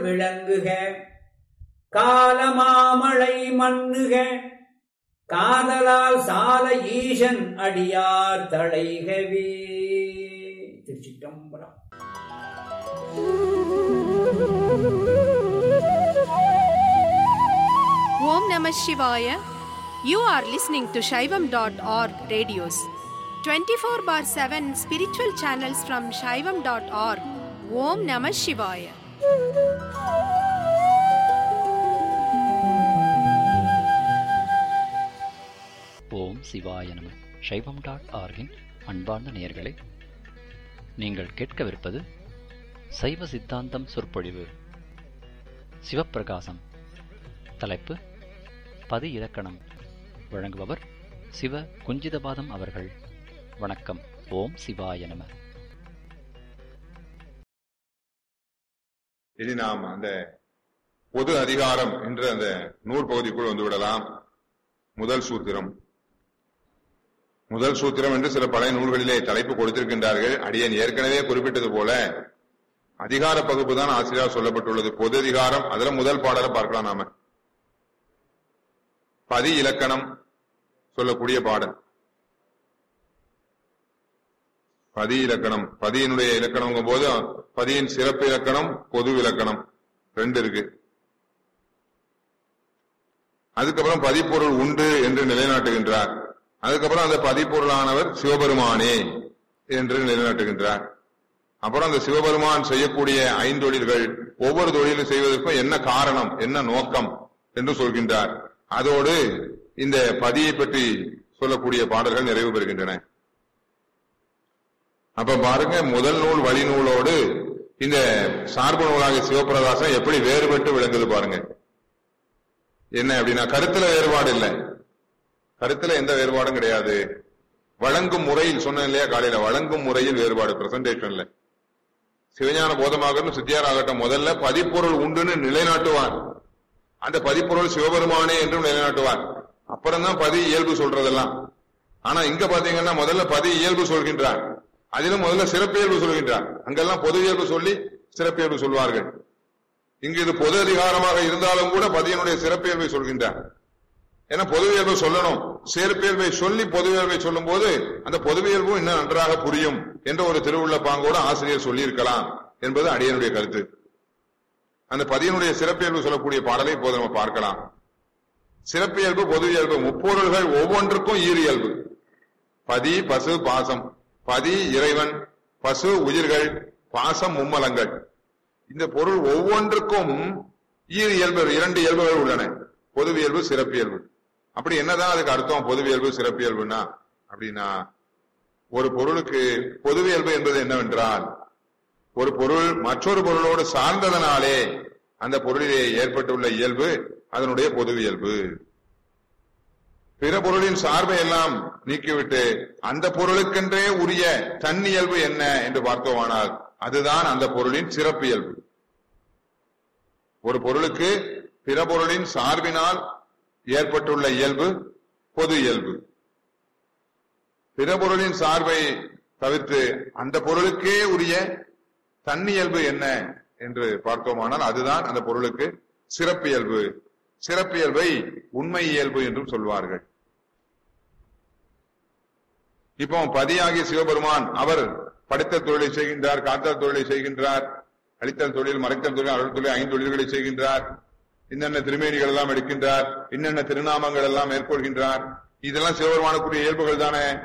விளங்குக காலமாமழை மண்ணுக காதலால் சால ஈசன் அடியார் தழைகவே திருச்சிட்டம்பரம் Om Namah Shivaya. You are listening to Shaivam.org radios. 24 bar 7 spiritual channels from Shaivam.org. Om Namah Shivaya. ஓம் சிவாய நம சைவம் டாட் ஆர்கின் அன்பார்ந்த நேயர்களே நீங்கள் கேட்கவிருப்பது சைவ சித்தாந்தம் சொற்பொழிவு சிவப்பிரகாசம் தலைப்பு பதி இலக்கணம் வழங்குபவர் சிவ குஞ்சிதபாதம் அவர்கள் வணக்கம் ஓம் சிவாய நம இனி நாம் அந்த பொது அதிகாரம் என்ற அந்த நூல் பகுதிக்குள் வந்து விடலாம் முதல் சூத்திரம் முதல் சூத்திரம் என்று சில பழைய நூல்களிலே தலைப்பு கொடுத்திருக்கின்றார்கள் அடியன் ஏற்கனவே குறிப்பிட்டது போல அதிகார பகுப்பு தான் ஆசிரியர் சொல்லப்பட்டுள்ளது பொது அதிகாரம் அதுல முதல் பாடலை பார்க்கலாம் நாம பதி இலக்கணம் சொல்லக்கூடிய பாடல் பதி இலக்கணம் பதியினுடைய இலக்கணம் போது பதியின் சிறப்பு இலக்கணம் பொது இலக்கணம் ரெண்டு இருக்கு அதுக்கப்புறம் பதிப்பொருள் உண்டு என்று நிலைநாட்டுகின்றார் அதுக்கப்புறம் அந்த பதிப்பொருளானவர் சிவபெருமானே என்று நிலைநாட்டுகின்றார் அப்புறம் அந்த சிவபெருமான் செய்யக்கூடிய ஐந்தொழில்கள் ஒவ்வொரு தொழிலும் செய்வதற்கும் என்ன காரணம் என்ன நோக்கம் என்று சொல்கின்றார் அதோடு இந்த பதியை பற்றி சொல்லக்கூடிய பாடல்கள் நிறைவு பெறுகின்றன அப்ப பாருங்க முதல் நூல் வழி நூலோடு இந்த சார்பு நூலாக சிவபிரகாசம் எப்படி வேறுபட்டு விளங்குது பாருங்க என்ன அப்படின்னா கருத்துல வேறுபாடு இல்லை கருத்துல எந்த வேறுபாடும் கிடையாது வழங்கும் முறையில் சொன்னேன் இல்லையா காலையில வழங்கும் முறையில் வேறுபாடு பிரசன்டேஷன்ல சிவஞான போதமாகட்டும் சித்தியாராகட்டும் முதல்ல பதிப்பொருள் உண்டுன்னு நிலைநாட்டுவார் அந்த பதிப்பொருள் சிவபெருமானே என்றும் நிலைநாட்டுவார் அப்புறம் தான் பதி இயல்பு சொல்றதெல்லாம் ஆனா இங்க பாத்தீங்கன்னா முதல்ல பதி இயல்பு சொல்கின்றார் அதிலும் முதல்ல சிறப்பியல்பு சொல்கின்றார் அங்கெல்லாம் பொது இயல்பு சொல்லி சிறப்பியல்பு சொல்வார்கள் இங்கு இது பொது அதிகாரமாக இருந்தாலும் கூட பதியனுடைய சிறப்பியல்பை சொல்கின்றார் ஏன்னா பொதுவியல்பை சொல்லணும் சிறப்பியல்பை சொல்லி பொதுவியல்பை சொல்லும் போது அந்த பொதுவியல்பும் இன்னும் நன்றாக புரியும் என்ற ஒரு திருவுள்ள பாங்கோடு ஆசிரியர் சொல்லியிருக்கலாம் என்பது அடியனுடைய கருத்து அந்த பதியனுடைய சிறப்பியல்பு சொல்லக்கூடிய பாடலை இப்போது நம்ம பார்க்கலாம் சிறப்பியல்பு பொதுவியல்பு முப்பொருள்கள் ஒவ்வொன்றுக்கும் ஈரியல்பு பதி பசு பாசம் பதி இறைவன் பசு உயிர்கள் பாசம் மும்மலங்கள் இந்த பொருள் ஒவ்வொன்றுக்கும் ஈர் இயல்பு இரண்டு இயல்புகள் உள்ளன பொதுவியல்பு சிறப்பியல்பு அப்படி என்னதான் அதுக்கு அர்த்தம் பொதுவியல்பு சிறப்பியல்புனா அப்படின்னா ஒரு பொருளுக்கு பொதுவியல்பு என்பது என்னவென்றால் ஒரு பொருள் மற்றொரு பொருளோடு சார்ந்ததனாலே அந்த பொருளிலே ஏற்பட்டுள்ள இயல்பு அதனுடைய பொதுவியல்பு பிற பொருளின் சார்பை எல்லாம் நீக்கிவிட்டு அந்த பொருளுக்கென்றே உரிய தன்னியல்பு என்ன என்று பார்த்தோமானால் அதுதான் அந்த பொருளின் சிறப்பியல்பு ஒரு பொருளுக்கு பிற பொருளின் சார்பினால் ஏற்பட்டுள்ள இயல்பு பொது இயல்பு பிற பொருளின் சார்பை தவிர்த்து அந்த பொருளுக்கே உரிய தன்னியல்பு என்ன என்று பார்த்தோமானால் அதுதான் அந்த பொருளுக்கு சிறப்பியல்பு சிறப்பியல்பை உண்மை இயல்பு என்றும் சொல்வார்கள் இப்போ பதியாகிய சிவபெருமான் அவர் படித்த தொழிலை செய்கின்றார் காத்தல் தொழிலை செய்கின்றார் அளித்தல் தொழில் மறைத்தல் தொழில் அருள் தொழில் ஐந்து தொழில்களை செய்கின்றார் இன்னென்ன திருமேனிகள் எல்லாம் எடுக்கின்றார் இன்னென்ன திருநாமங்கள் எல்லாம் மேற்கொள்கின்றார் இதெல்லாம் சிவபெருமானுக்குரிய இயல்புகள் தானே